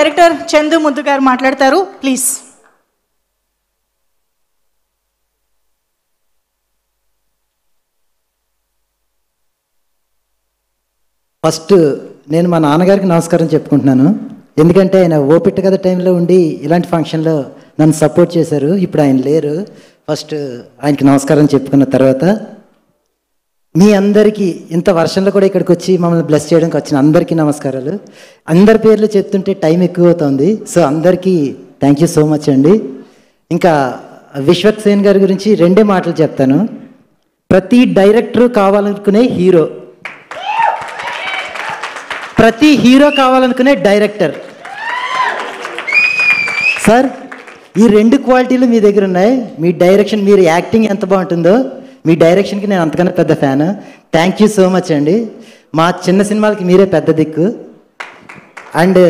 director Chandu ముద్దు గారు మాట్లాడతారు ప్లీజ్ ఫస్ట్ నేను మా నాన్నగారికి నమస్కారం చెప్పుకుంటున్నాను ఎందుకంటే ఆయన ఓపిట్ట కథ టైంలో ఉండి ఇలాంటి ఫంక్షన్లో నన్ను సపోర్ట్ చేశారు ఇప్పుడు ఆయన లేరు ఫస్ట్ ఆయనకి నమస్కారం చెప్పుకున్న తర్వాత మీ అందరికీ ఇంత వర్షంలో కూడా ఇక్కడికి వచ్చి మమ్మల్ని బ్లెస్ చేయడానికి వచ్చిన అందరికీ నమస్కారాలు అందరి పేర్లు చెప్తుంటే టైం ఎక్కువ అవుతుంది సో అందరికీ థ్యాంక్ యూ సో మచ్ అండి ఇంకా విశ్వక్ సేన్ గారి గురించి రెండే మాటలు చెప్తాను ప్రతి డైరెక్టర్ కావాలనుకునే హీరో ప్రతి హీరో కావాలనుకునే డైరెక్టర్ సార్ ఈ రెండు క్వాలిటీలు మీ దగ్గర ఉన్నాయి మీ డైరెక్షన్ మీరు యాక్టింగ్ ఎంత బాగుంటుందో మీ డైరెక్షన్కి నేను అంతకన్నా పెద్ద fan thank you so much అండి మా చిన్న సినిమాలకి మీరే పెద్ద దిక్కు అండ్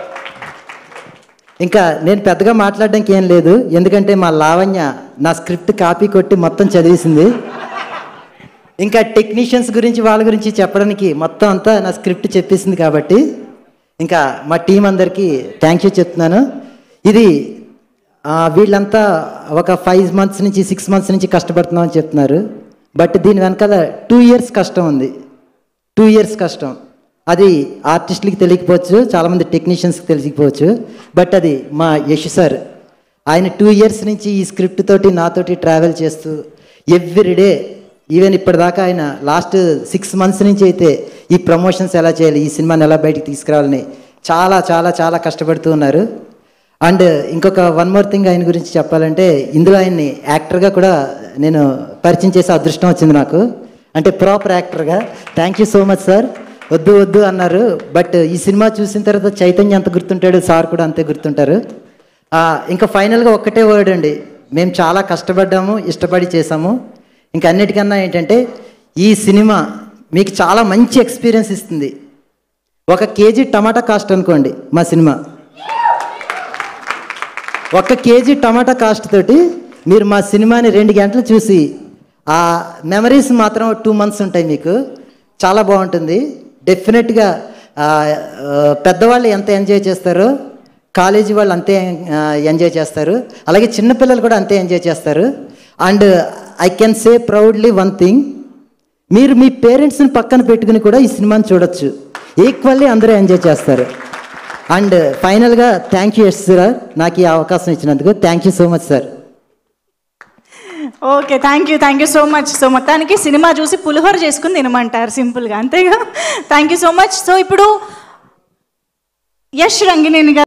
ఇంకా నేను పెద్దగా మాట్లాడడానికి ఏం లేదు ఎందుకంటే మా లావణ్య నా స్క్రిప్ట్ కాపీ కొట్టి మొత్తం చదివేసింది ఇంకా టెక్నీషియన్స్ గురించి వాళ్ళ గురించి చెప్పడానికి మొత్తం అంతా నా స్క్రిప్ట్ చెప్పేసింది కాబట్టి ఇంకా మా టీం అందరికీ థ్యాంక్ యూ చెప్తున్నాను ఇది ఆ, వీళ్ళంతా ఒక ఫైవ్ మంత్స్ నుంచి సిక్స్ మంత్స్ నుంచి కష్టపడుతున్నామని చెప్తున్నారు బట్ దీని వెనకాల టూ ఇయర్స్ కష్టం ఉంది టూ ఇయర్స్ కష్టం అది ఆర్టిస్టులకి తెలియకపోవచ్చు చాలామంది టెక్నీషియన్స్కి తెలియకపోవచ్చు బట్ అది మా యశ్ సార్ ఆయన టూ ఇయర్స్ నుంచి ఈ స్క్రిప్ట్ తోటి నాతోటి ట్రావెల్ చేస్తూ ఎవ్రీడే ఈవెన్ ఇప్పటిదాకా ఆయన లాస్ట్ సిక్స్ మంత్స్ నుంచి అయితే ఈ ప్రమోషన్స్ ఎలా చేయాలి ఈ సినిమాని ఎలా బయటికి తీసుకురావాలని చాలా చాలా చాలా కష్టపడుతూ ఉన్నారు అండ్ ఇంకొక వన్ మోర్ థింగ్ ఆయన గురించి చెప్పాలంటే ఇందులో ఆయన్ని యాక్టర్గా కూడా నేను పరిచయం చేసే అదృష్టం వచ్చింది నాకు అంటే ప్రాపర్ యాక్టర్గా thank you so much sir వద్దు వద్దు అన్నారు బట్ ఈ సినిమా చూసిన తర్వాత చైతన్య ఎంత గుర్తుంటాడు సార్ కూడా అంతే గుర్తుంటారు ఆ, ఇంకా ఫైనల్గా ఒక్కటే వర్డ్ అండి మేము చాలా కష్టపడ్డాము ఇష్టపడి చేసాము ఇంకా అన్నిటికన్నా ఏంటంటే ఈ సినిమా మీకు చాలా మంచి ఎక్స్పీరియన్స్ ఇస్తుంది ఒక కేజీ టమాటా కాస్ట్ అనుకోండి మా సినిమా ఒక కేజీ టమాటా కాస్ట్ తోటి మీరు మా సినిమాని రెండు గంటలు చూసి ఆ మెమరీస్ మాత్రం టూ మంత్స్ ఉంటాయి మీకు చాలా బాగుంటుంది డెఫినెట్గా ఆ, ఆ, పెద్దవాళ్ళు ఎంత ఎంజాయ్ చేస్తారో కాలేజీ వాళ్ళు అంతే ఆ, ఎంజాయ్ చేస్తారు అలాగే చిన్నపిల్లలు కూడా అంతే ఎంజాయ్ చేస్తారు and I can say proudly one thing మీరు మీ పేరెంట్స్ని పక్కన పెట్టుకుని కూడా ఈ సినిమాని చూడొచ్చు ఈక్వల్లీ అందరూ ఎంజాయ్ చేస్తారు అండ్ ఫైనల్గా థ్యాంక్ యూ ఎస్ సార్ నాకు ఈ అవకాశం ఇచ్చినందుకు thank you so much sir okay thank you thank you so much so మొత్తానికి సినిమా చూసి పులిహోర చేసుకుని తినమంటారు సింపుల్గా అంతేగా thank you so much so ఇప్పుడు యష్ రంగినేని గారు